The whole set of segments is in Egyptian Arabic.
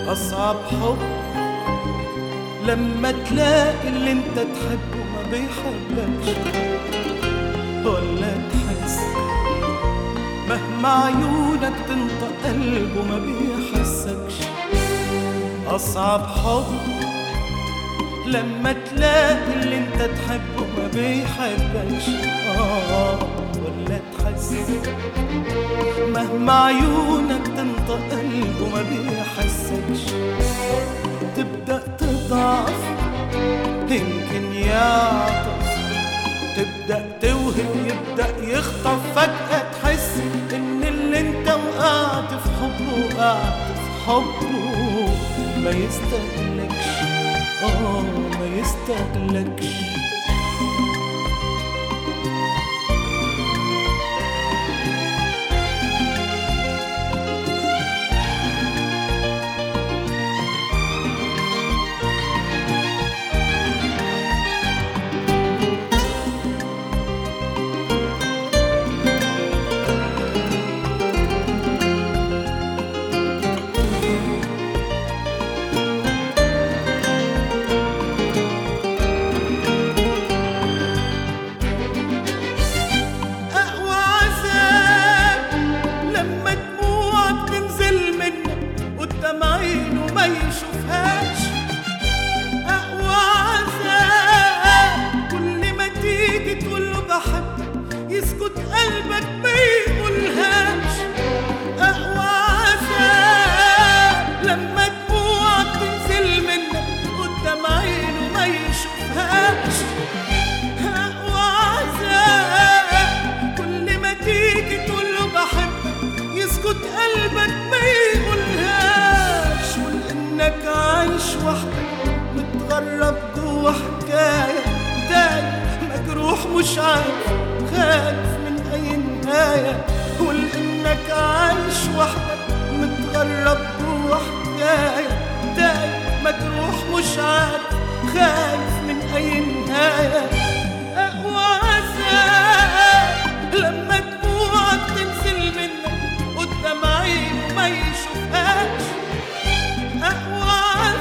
أصعب حب لما تلاقي اللي انت تحبه ما بيحبكش ولا تحس مهما عيونك تنطق قلبه ما بيحسكش أصعب حب لما تلاقي اللي انت تحبه ما بيحبكش آه ولا تحس مهما عيونك تنطق قلبه ما بيحسكش تبدأ تضعف يمكن يعطف تبدأ توهب يبدأ يخطف فجأة تحس إن اللي انت وقعت في حبه وقعت في حبه ما يستهلكش اه ما يستهلكش أقوى عذاب لما دموعك تنزل منك قدام عينه ما يشوفهاش أقوى عذاب كل ما تيجي تقول له بحبك يسكت قلبك ما يقولهاش أقوى عذاب لما دموعك تنزل منك قدام عينه ما يشوفهاش أقوى عذاب كل ما تيجي تقول له بحبك يسكت قلبك ما يقولهاش ولانك عايش وحدك متغرب جوه حكايه تايه مجروح مش عارف خايف من اي نهايه ولانك عايش وحدك متغرب جوه حكايه تايه مجروح مش عارف خايف من اي نهايه أقوى عذاب لما دموعك تنزل منك قدام عينه ما يشوفهاش أقوى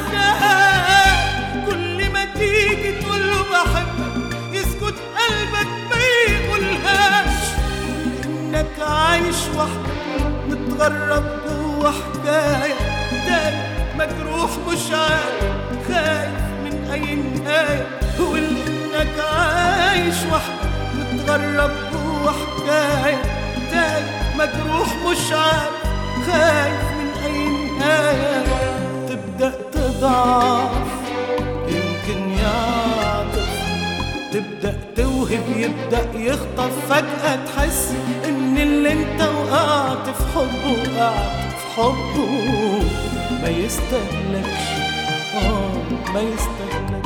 عذاب كل ما تيجي تقول له بحبك يسكت قلبك ما يقولهاش إنك عايش وحدك متغرب جوه حكاية تايه مجروح مش عارف خايف من أي نهاية وإنك عايش وحدك متغرب جوه حكاية تايه مجروح مش عارف خايف من أي نهاية تبدأ تضعف يمكن يعطف تبدأ توهب يبدأ يخطف فجأة تحس إن اللي انت وقعت في حبه وقعت في حبه ما يستهلكش آه ما يستهلكش